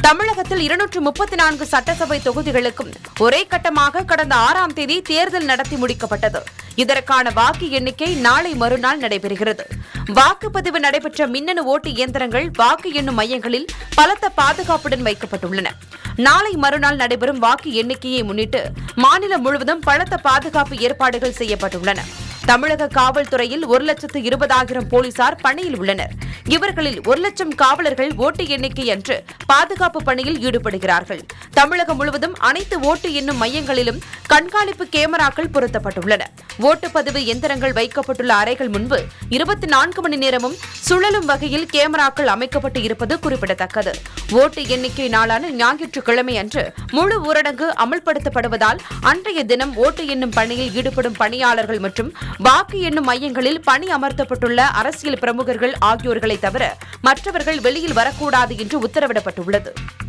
தமிழகத்தில் இருநூற்று முப்பத்தி நான்கு சட்டசபை தொகுதிகளுக்கும் ஒரே கட்டமாக கடந்த ஆறாம் தேதி தேர்தல் நடத்தி முடிக்கப்பட்டது இதற்கான வாக்கு எண்ணிக்கை நாளை மறுநாள் நடைபெறுகிறது வாக்குப்பதிவு நடைபெற்ற மின்னணு ஓட்டு இயந்திரங்கள் வாக்கு எண்ணும் மையங்களில் பலத்த பாதுகாப்புடன் வைக்கப்பட்டுள்ளன நாளை மறுநாள் நடைபெறும் வாக்கு எண்ணிக்கையை முன்னிட்டு மாநிலம் முழுவதும் பலத்த பாதுகாப்பு ஏற்பாடுகள் செய்யப்பட்டுள்ளன தமிழக காவல்துறையில் ஒரு லட்சத்து இருபதாயிரம் போலீசார் பணியில் உள்ளனர் இவர்களில் ஒரு லட்சம் காவலர்கள் ஓட்டு எண்ணிக்கை அன்று பாதுகாப்பு பணியில் ஈடுபடுகிறார்கள் தமிழகம் முழுவதும் அனைத்து ஓட்டு எண்ணும் மையங்களிலும் கண்காணிப்பு கேமராக்கள் பொருத்தப்பட்டுள்ளன ஓட்டுப்பதிவு எந்திரங்கள் வைக்கப்பட்டுள்ள அறைகள் முன்பு இருபத்தி நான்கு மணி நேரமும் சுழலும் வகையில் கேமராக்கள் அமைக்கப்பட்டு இருப்பது குறிப்பிடத்தக்கது ஓட்டு எண்ணிக்கை நாளான ஞாயிற்றுக்கிழமை அன்று முழு ஊரடங்கு அமல்படுத்தப்படுவதால் அன்றைய தினம் ஓட்டு எண்ணும் பணியில் ஈடுபடும் பணியாளர்கள் மற்றும் வாக்கு எண்ணும் மையங்களில் பணி அமர்த்தப்பட்டுள்ள அரசியல் பிரமுகர்கள் ஆகியோர்களை தவிர மற்றவர்கள் வெளியில் வரக்கூடாது என்று உத்தரவிடப்பட்டுள்ளது